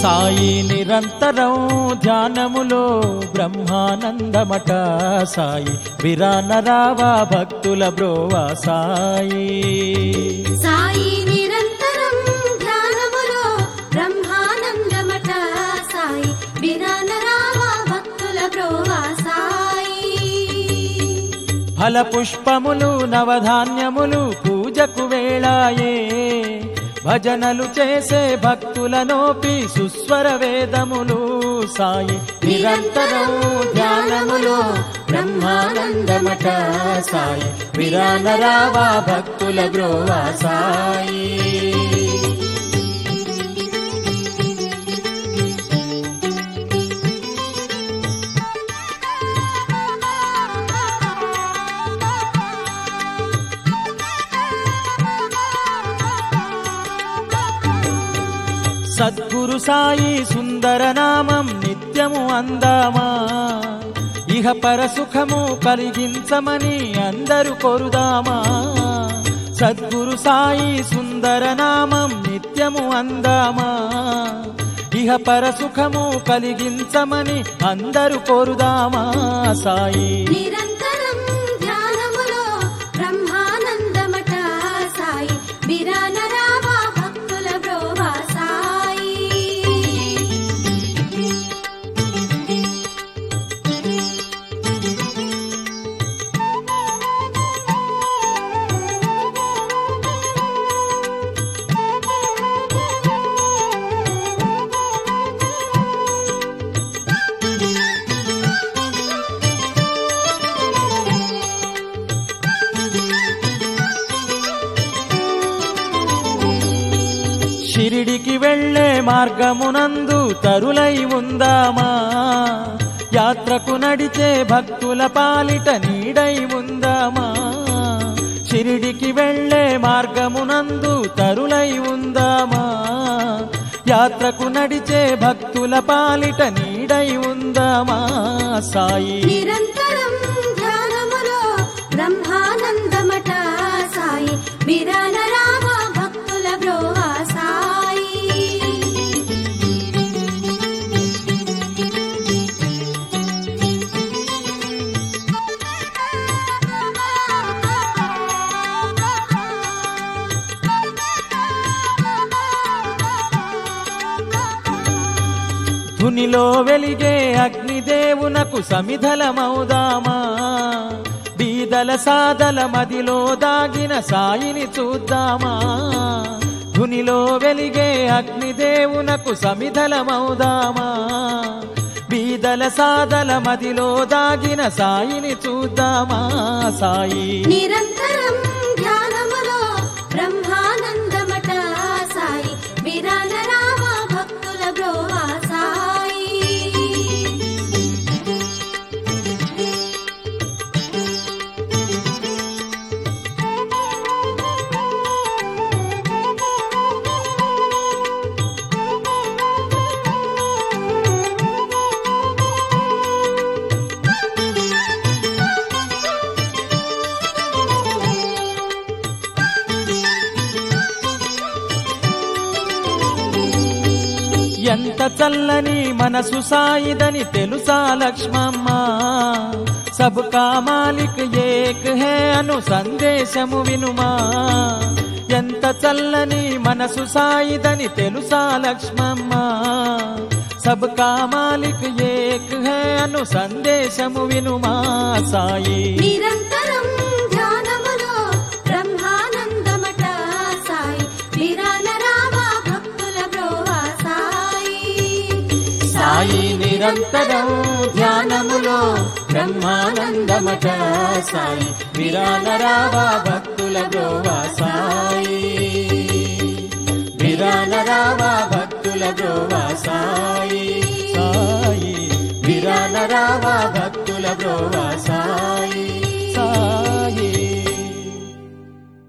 సాయి నిరంతరం ధ్యానములో బ్రహ్మానందమట సాయి విరానరావా భక్తుల బ్రోవా సాయి సాయి నిరంతరం ధ్యానములో బ్రహ్మానందమట సాయి విరానరామ భక్తుల బ్రోవా సాయి ఫల పుష్పములు నవధాన్యములు పూజకు వేళాయే భజనలు చేసే భక్తుల నోపి సుస్వర వేదములు సాయి నిరంతరం ధ్యానములో బ్రహ్మానందమట సాయి విరానరావా భక్తుల బ్రోవా సాయి సద్గురు సాయి సుందర నామం నిత్యము అందామా ఇహ పర సుఖము కలిగించమని అందరూ కోరుదామా సద్గురు సాయి సుందర నామం నిత్యము అందామా ఇహ పర సుఖము కలిగించమని అందరూ కోరుదామా సాయి నిరంతరం ధ్యానములో బ్రహ్మానందమట సాయి విరానరామ భక్తుల బ్రోవా సాయి షిరిడికి వెళ్ళే మార్గమునందు తరులై ఉందామా యాత్రకు నడిచే భక్తుల పాలిట నీడై ఉందామా షిరిడికి వెళ్ళే మార్గమునందు తరులై ఉందామా యాత్రకు నడిచే భక్తుల పాలిట నీడై ఉందామా సాయి నిరంతరం ధ్యానములో బ్రహ్మానందమట సాయి విరానరామ భక్తుల బ్రోవా సాయి ధునిలో వెలిగే అగ్నిదేవునకు సమిధలమౌదామా బీదల సాదల మదిలో దాగిన సాయిని చూద్దామా ధునిలో వెలిగే అగ్నిదేవునకు సమిధలమౌదామా బీదల సాదల మదిలో దాగిన సాయిని చూద్దామా సాయి నిరంతరం ధ్యానములో బ్రహ్మానందమట సాయి విరానరామ భక్తుల బ్రోవా సాయి ఎంత చల్లని మనసు సాయిదని తెలుసా లక్ష్మమ్మ సబ్కా మాలిక్ ఏక్ హే అను సందేశము వినుమా ఎంత చల్లని మనసు సాయిదని తెలుసా లక్ష్మమ్మ సబ్కా మాలిక్ ఏక్ హే అను సందేశము వినుమా సాయి నిరంతరం ధ్యానములో బ్రహ్మానందమట సాయి విరానరామ భక్తుల బ్రోవా సాయి సాయి నిరంతరం ధ్యానములో బ్రహ్మానందమట సాయి విరానరావా భక్తుల బ్రోవా సాయి విరానరావా భక్తుల బ్రోవా సాయి సాయి విరానరావా భక్తుల బ్రోవా సాయి